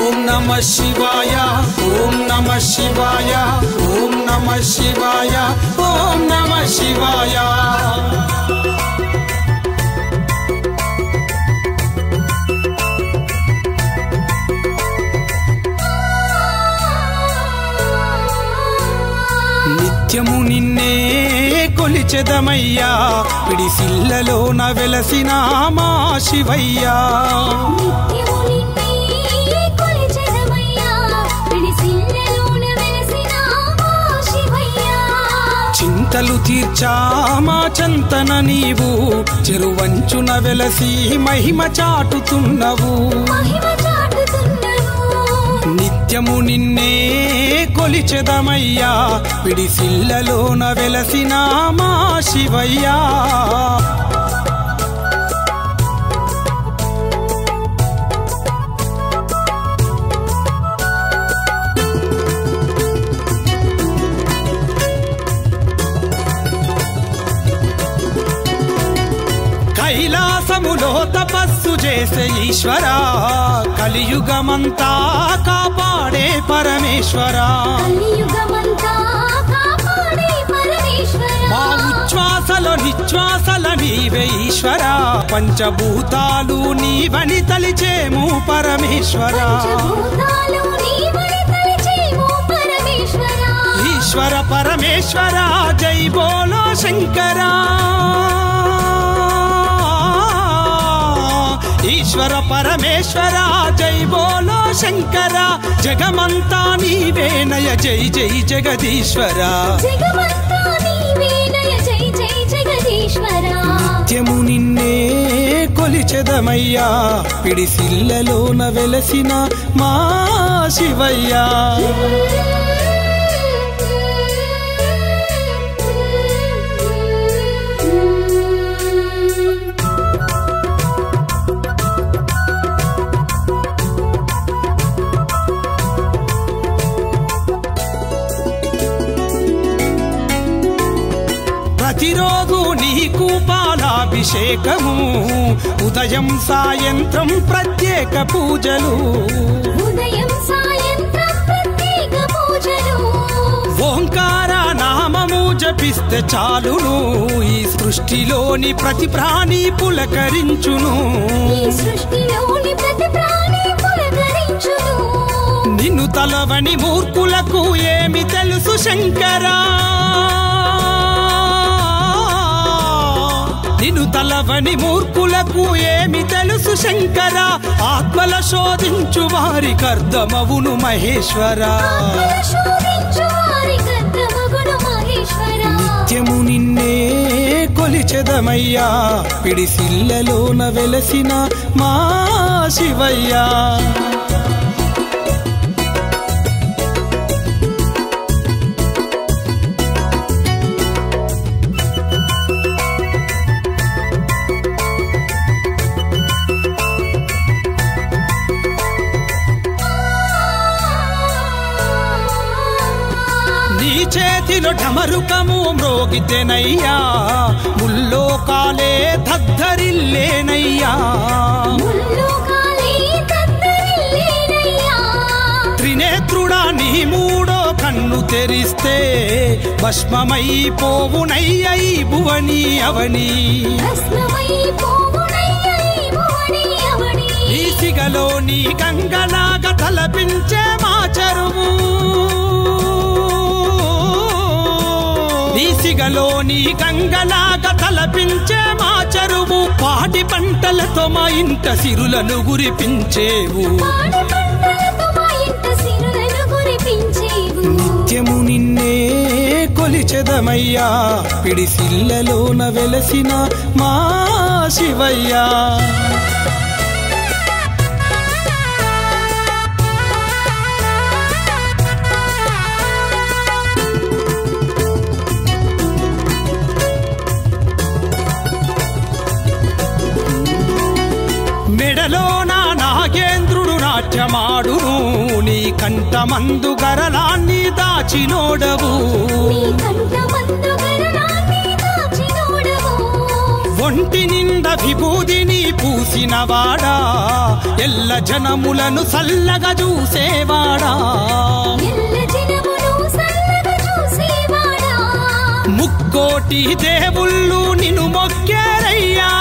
ఓం నమ శివాయ ఓం నమ శివాయ ఓం నమ శివాయ ఓం నమ శివాయ నిత్యము నిన్నే కొలిచెదమయ్యా పిడిసిల్లలోన వెలసిన మా శివయ్యా నిత్యము నిన్నే కొలిచెదమయ్యా, పిడిసిల్లలోన వెలసిన మా శివయ్యా. చింతలు తీర్చా మా చంతన నీవు చెరువంచున వెలసి మహిమ చాటుతున్నవు మహిమ చాటుతున్నవు. నిత్యము నిన్నే కొలిచెదమయ్యా పిడిసిల్లలోన వెలసిన మా శివయ్యా కైలాసములో తపస్సు చేసే ఈశ్వరా కలియుగమంతా కాపాడే పరమేశ్వరా కలియుగమంతా కాపాడే పరమేశ్వరా. మా ఉచ్ఛ్వాసల నిశ్వాసల నీవే ఈశ్వరా పంచభూతాలు నీవని తలిచేము పరమేశ్వరా పంచభూతాలు నీవని తలచేము పరమేశ్వరా. ఈశ్వర పరమేశ్వర జై బోలో శంకరా ఈశ్వర పరమేశ్వర జై బోలో శంకర జగమంతా నీవేనయ జై జై జగదీశ్వరా జగమంతా నీవేనయ జై జై జగదీశ్వరా. నిత్యము నిన్నే కొలిచెదమయ్యా పిడిసిల్లలోన వెలసిన మా శివయ్యా ప్రతిరోజు నీకు పాలాభిషేకము ఉదయం సాయంత్రం ప్రత్యేక పూజలు ఉదయం సాయంత్రం ప్రత్యేక పూజలు ఓంకార నామము జపిస్తే చాలును ఈ సృష్టిలోని ప్రతి ప్రాణి పులకరించును ఈ సృష్టిలోని ప్రతి ప్రాణి పులకరించును నిన్ను తలవని మూర్ఖులకు ఏమి తెలుసు శంకరా నిన్ను తలవని మూర్ఖులకు ఏమి తెలుసు శంకర ఆత్మల శోధించు వారికి అర్థమవును మహేశ్వరా ఆత్మల శోధించు వారికి అర్థమగును మహేశ్వరా. నిత్యము నిన్నే కొలిచెదమయ్యా పిడిసిల్లలోన వెలసిన మా శివయ్యా నీ చేతిలో ఢమరుకము మ్రోగితేనయ్యా ముల్లోకాలే దద్దరిల్లేనయ్యా ముల్లోకాలే దద్దరిల్లేనయ్యా. త్రినేత్రుడా నీ మూడో కన్ను తెరిస్తే భస్మమైపోవునయ్య ఈ భువని అవని భస్మమైపోవునయ్యా ఈ భువని అవని. ఈ సిగలో నీ గంగలాగా తలపించే మా చెరువు నీ సిగలో నీ గంగలాగా తలపించే మా చెరువు పాటి పంటలతో మా ఇంట సిరులను గురిపించేవు పాడి పంటలతో మా ఇంట సిరులను కురిపించేవు. నిత్యము నిన్నే కొలిచెదమయ్యా పిడిసిల్లలోన వెలసిన మా శివయ్యా మెడలో నా నాగేంద్రుడు నాట్యమాడును నీ కంఠమందు గరలాన్ని దాచినోడవు నీ కంఠమందు గరళాన్ని దాచినోడవు. ఒంటి నిండా విభూదిని పూసినవాడా ఎల్ల జనములను సల్లగా చూసేవాడా ఎల్ల జనమును సల్లగా చూసేవాడా ముక్కోటి దేవుళ్ళు నిన్ను మొక్కారయ్యా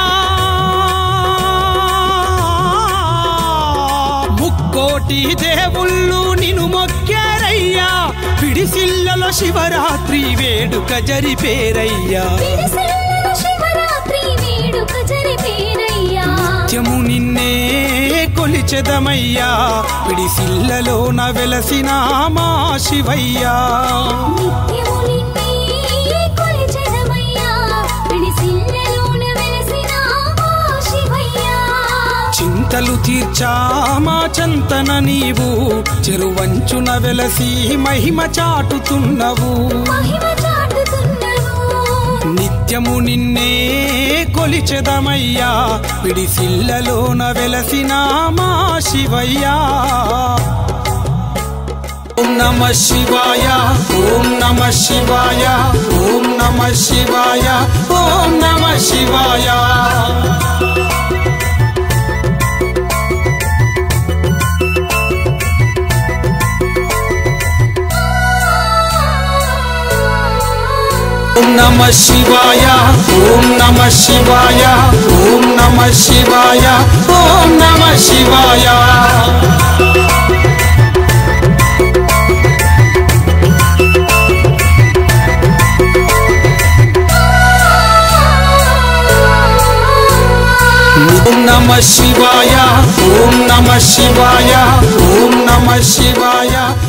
ముక్కోటి దేవుళ్ళు నిన్ను మొక్కారయ్యా పిడిసిల్లలో శివరాత్రి వేడుక జరిపేరయ్యా పిడిసిల్లలో శివరాత్రి వేడుక జరిపేరయ్యా నిత్యము నిన్నే కొలిచెదమయ్యా పిడిసిల్లలోన వెలసిన మా శివయ్యా నిత్యము నిన్నే కొలిచెదమయ్యా పిడిసిల్లలోన వెలసిన మా శివయ్యా చింతలు తీర్చా మా చంతన నీవు చెరువంచున వెలసి మహిమ చాటుతున్నవు మహిమ చాటుతున్నవు నిత్యము నిన్నే కొలిచెదమయ్యా పిడిసిల్లలోన వెలసిన మా శివయ్యా ఓం నమ శివాయ ఓం నమ శివాయ ఓం నమ శివాయ ఓం నమ శివాయ ఓం నమ శివాయ ఓం నమ శివాయ ఓం నమ శివాయ ఓం నమ శివాయ ఓం నమ శివాయ ఓం నమ శివాయ ఓం నమ శివాయ